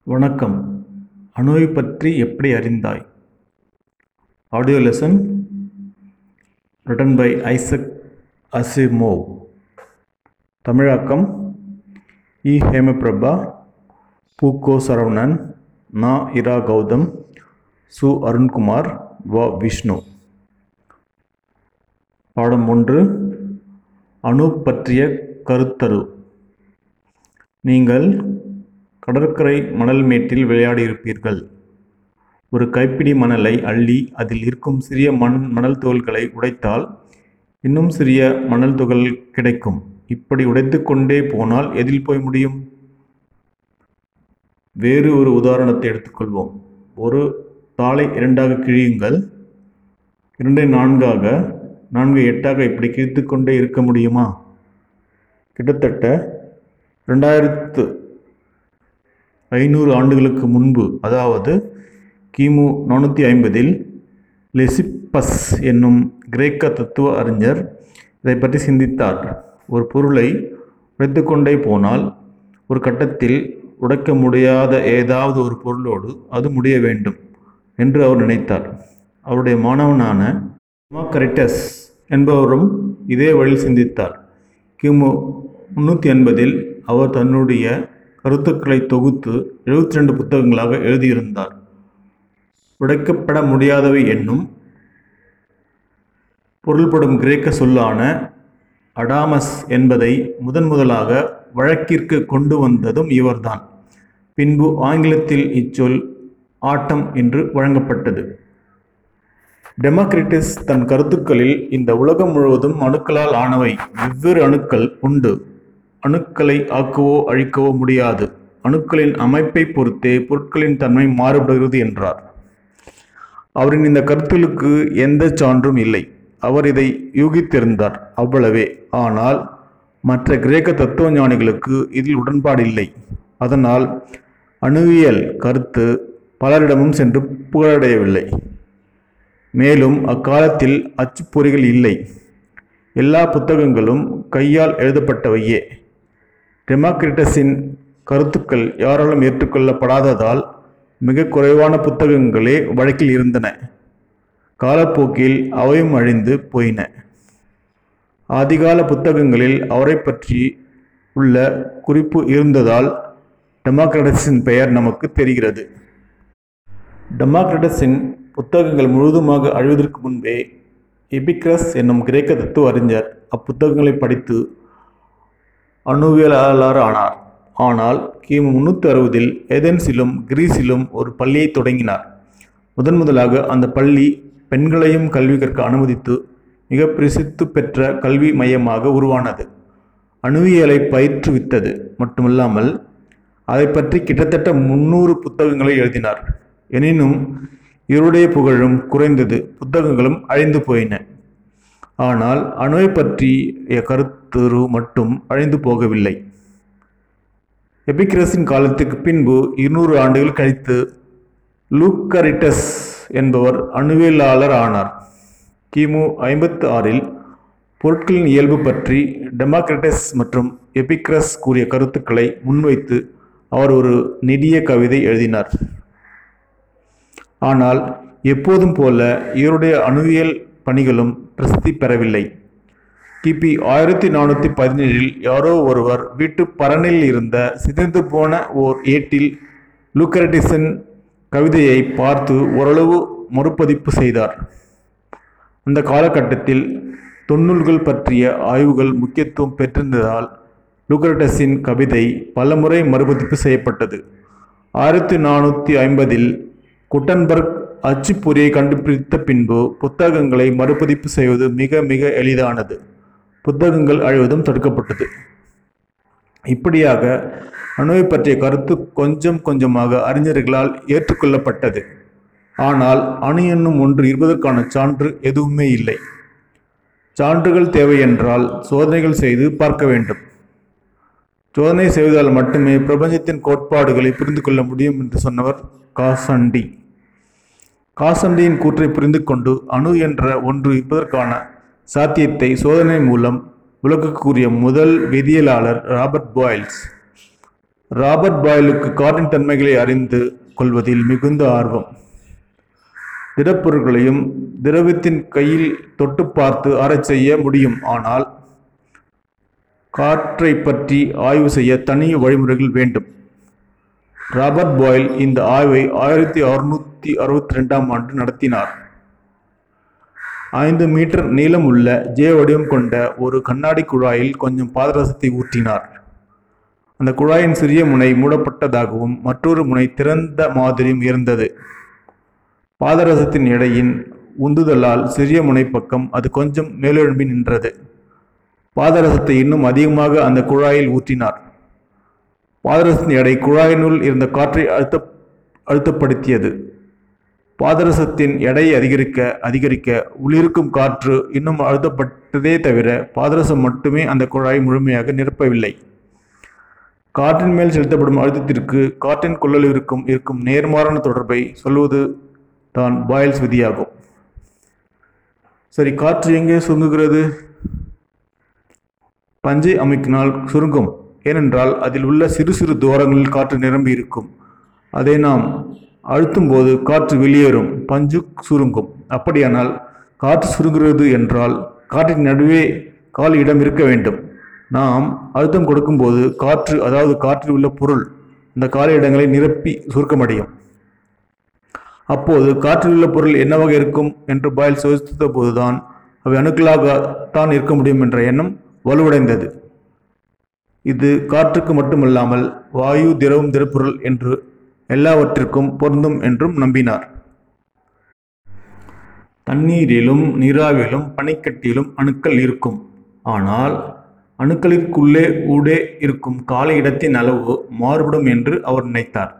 வணக்கம் அணுவை பற்றி எப்படி அறிந்தாய் audio lesson written by Isaac Asimov தமிழாக்கம் இ ஹேமபிரபா பூக்கோ சரவணன் நா இரா கௌதம் சு அருண்குமார் வ விஷ்ணு பாடம் ஒன்று அணு பற்றிய கருத்தரு நீங்கள் கடற்கரை மணல் மேட்டில் விளையாடியிருப்பீர்கள் ஒரு கைப்பிடி மணலை அள்ளி அதில் இருக்கும் சிறிய மண் மணல் துகள்களை உடைத்தால் இன்னும் சிறிய மணல் துகள் கிடைக்கும் இப்படி உடைத்து கொண்டே போனால் எதில் போய் முடியும் வேறு ஒரு உதாரணத்தை எடுத்துக்கொள்வோம் ஒரு தாளை இரண்டாக கிழியுங்கள் இரண்டை நான்காக நான்கு எட்டாக இப்படி கிழித்து கொண்டே இருக்க முடியுமா கிட்டத்தட்ட ரெண்டாயிரத்து ஐநூறு ஆண்டுகளுக்கு முன்பு அதாவது கிமு நானூற்றி ஐம்பதில் லெசிப்பஸ் என்னும் கிரேக்க தத்துவ அறிஞர் இதை பற்றி சிந்தித்தார் ஒரு பொருளை உடைத்துக்கொண்டே போனால் ஒரு கட்டத்தில் உடைக்க முடியாத ஏதாவது ஒரு பொருளோடு அது முடிய வேண்டும் என்று அவர் நினைத்தார் அவருடைய மாணவனான டெமோக்ரிட்டஸ் என்பவரும் இதே வழியில் சிந்தித்தார் கிமு முன்னூற்றி எண்பதில் அவர் தன்னுடைய கருத்துக்களை தொகுத்து எழுபத்தி ரெண்டு புத்தகங்களாக எழுதியிருந்தார் உடைக்கப்பட முடியாதவை என்னும் பொருள்படும் கிரேக்க சொல்லான அடாமஸ் என்பதை முதன் முதலாக வழக்கிற்கு கொண்டு வந்ததும் இவர்தான் பின்பு ஆங்கிலத்தில் இச்சொல் ஆட்டம் என்று வழங்கப்பட்டது டெமோக்ரிட்டிஸ் தன் கருத்துக்களில் இந்த உலகம் முழுவதும் அணுக்களால் ஆனவை வெவ்வேறு அணுக்கள் உண்டு அணுக்களை ஆக்கவோ அழிக்கவோ முடியாது அணுக்களின் அமைப்பை பொறுத்தே பொருட்களின் தன்மை மாறுபடுகிறது என்றார் அவரின் இந்த கருத்துகளுக்கு எந்த சான்றும் இல்லை அவர் இதை யூகித்திருந்தார் அவ்வளவே ஆனால் மற்ற கிரேக்க தத்துவ ஞானிகளுக்கு இதில் உடன்பாடில்லை அதனால் அணுவியல் கருத்து பலரிடமும் சென்று புகழடையவில்லை மேலும் அக்காலத்தில் அச்சுப்பொறிகள் இல்லை எல்லா புத்தகங்களும் கையால் எழுதப்பட்டவையே டெமோக்ரிட்டஸின் கருத்துக்கள் யாராலும் ஏற்றுக்கொள்ளப்படாததால் மிக குறைவான புத்தகங்களே வழக்கில் இருந்தன காலப்போக்கில் அவையும் அழிந்து போயின ஆதிகால புத்தகங்களில் அவரை பற்றி உள்ள குறிப்பு இருந்ததால் டெமோக்ரட்டஸின் பெயர் நமக்கு தெரிகிறது டெமோக்ரட்டஸின் புத்தகங்கள் முழுதுமாக அழிவதற்கு முன்பே எபிக்ரஸ் என்னும் கிரேக்க தத்துவ அறிஞர் அப்புத்தகங்களை படித்து அணுவியலாளர் ஆனார் ஆனால் கிமு முன்னூற்றி அறுபதில் ஏதென்ஸிலும் கிரீஸிலும் ஒரு பள்ளியை தொடங்கினார் முதன் முதலாக அந்த பள்ளி பெண்களையும் கல்வி கற்க அனுமதித்து மிக பிரசித்து பெற்ற கல்வி மையமாக உருவானது அணுவியலை பயிற்றுவித்தது மட்டுமல்லாமல் அதை பற்றி கிட்டத்தட்ட முன்னூறு புத்தகங்களை எழுதினார் எனினும் இவருடைய புகழும் குறைந்தது புத்தகங்களும் அழிந்து போயின ஆனால் அணுவை பற்றிய கருத்துரு மட்டும் அழிந்து போகவில்லை எபிக்ரஸின் காலத்துக்கு பின்பு இருநூறு ஆண்டுகள் கழித்து லூக்கரிட்டஸ் என்பவர் அணுவியலாளர் ஆனார் கிமு ஐம்பத்து ஆறில் பொருட்களின் இயல்பு பற்றி டெமோக்ரட்டஸ் மற்றும் எபிக்ரஸ் கூறிய கருத்துக்களை முன்வைத்து அவர் ஒரு நெடிய கவிதை எழுதினார் ஆனால் எப்போதும் போல இவருடைய அணுவியல் பணிகளும் பிரசித்தி பெறவில்லை கிபி ஆயிரத்தி நானூற்றி பதினேழில் யாரோ ஒருவர் வீட்டு பரனில் இருந்த சிதைந்து போன ஓர் ஏட்டில் லூக்கரட்டிசன் கவிதையை பார்த்து ஓரளவு மறுபதிப்பு செய்தார் அந்த காலகட்டத்தில் தொன்னூல்கள் பற்றிய ஆய்வுகள் முக்கியத்துவம் பெற்றிருந்ததால் லூக்கரட்டஸின் கவிதை பலமுறை மறுபதிப்பு செய்யப்பட்டது ஆயிரத்தி நானூற்றி ஐம்பதில் குட்டன்பர்க் அச்சுப்பொறியை கண்டுபிடித்த பின்பு புத்தகங்களை மறுபதிப்பு செய்வது மிக மிக எளிதானது புத்தகங்கள் அழிவதும் தடுக்கப்பட்டது இப்படியாக அணுவை பற்றிய கருத்து கொஞ்சம் கொஞ்சமாக அறிஞர்களால் ஏற்றுக்கொள்ளப்பட்டது ஆனால் அணு என்னும் ஒன்று இருப்பதற்கான சான்று எதுவுமே இல்லை சான்றுகள் தேவை என்றால் சோதனைகள் செய்து பார்க்க வேண்டும் சோதனை செய்வதால் மட்டுமே பிரபஞ்சத்தின் கோட்பாடுகளை புரிந்து கொள்ள முடியும் என்று சொன்னவர் காசண்டி காசண்டியின் கூற்றை புரிந்து கொண்டு அணு என்ற ஒன்று இருப்பதற்கான சாத்தியத்தை சோதனை மூலம் விளக்கக்கூடிய முதல் வேதியியலாளர் ராபர்ட் பாயில்ஸ் ராபர்ட் பாயிலுக்கு காற்றின் தன்மைகளை அறிந்து கொள்வதில் மிகுந்த ஆர்வம் திடப்பொருட்களையும் திரவத்தின் கையில் தொட்டு பார்த்து ஆராய்ச்சி செய்ய முடியும் ஆனால் காற்றை பற்றி ஆய்வு செய்ய தனி வழிமுறைகள் வேண்டும் ராபர்ட் பாயில் இந்த ஆய்வை ஆயிரத்தி அறுநூற்றி அறுபத்தி ரெண்டாம் ஆண்டு நடத்தினார் ஐந்து மீட்டர் நீளம் உள்ள ஜே வடிவம் கொண்ட ஒரு கண்ணாடி குழாயில் கொஞ்சம் பாதரசத்தை ஊற்றினார் அந்த குழாயின் சிறிய முனை மூடப்பட்டதாகவும் மற்றொரு முனை திறந்த மாதிரியும் இருந்தது பாதரசத்தின் எடையின் உந்துதலால் சிறிய முனை பக்கம் அது கொஞ்சம் மேலெழும்பி நின்றது பாதரசத்தை இன்னும் அதிகமாக அந்த குழாயில் ஊற்றினார் பாதரசத்தின் எடை குழாயினுள் இருந்த காற்றை அழுத்த அழுத்தப்படுத்தியது பாதரசத்தின் எடையை அதிகரிக்க அதிகரிக்க உள்ளிருக்கும் காற்று இன்னும் அழுத்தப்பட்டதே தவிர பாதரசம் மட்டுமே அந்த குழாயை முழுமையாக நிரப்பவில்லை காற்றின் மேல் செலுத்தப்படும் அழுத்தத்திற்கு காற்றின் கொள்ளளவிற்கும் இருக்கும் நேர்மாறான தொடர்பை சொல்வது தான் பாயில்ஸ் விதியாகும் சரி காற்று எங்கே சுருங்குகிறது பஞ்சை அமைக்கினால் சுருங்கும் ஏனென்றால் அதில் உள்ள சிறு சிறு துவாரங்களில் காற்று நிரம்பி இருக்கும் அதை நாம் அழுத்தும் போது காற்று வெளியேறும் பஞ்சு சுருங்கும் அப்படியானால் காற்று சுருங்குகிறது என்றால் காற்றின் நடுவே கால் இடம் இருக்க வேண்டும் நாம் அழுத்தம் கொடுக்கும்போது காற்று அதாவது காற்றில் உள்ள பொருள் அந்த கால இடங்களை நிரப்பி சுருக்கமடையும் அப்போது காற்றில் உள்ள பொருள் என்னவாக இருக்கும் என்று பாயில் யோசித்த போதுதான் அவை அணுக்களாகத்தான் இருக்க முடியும் என்ற எண்ணம் வலுவடைந்தது இது காற்றுக்கு மட்டுமல்லாமல் வாயு திரவம் திடப்பொருள் என்று எல்லாவற்றிற்கும் பொருந்தும் என்றும் நம்பினார் தண்ணீரிலும் நீராவியிலும் பனிக்கட்டியிலும் அணுக்கள் இருக்கும் ஆனால் அணுக்களிற்குள்ளே ஊடே இருக்கும் கால இடத்தின் அளவு மாறுபடும் என்று அவர் நினைத்தார்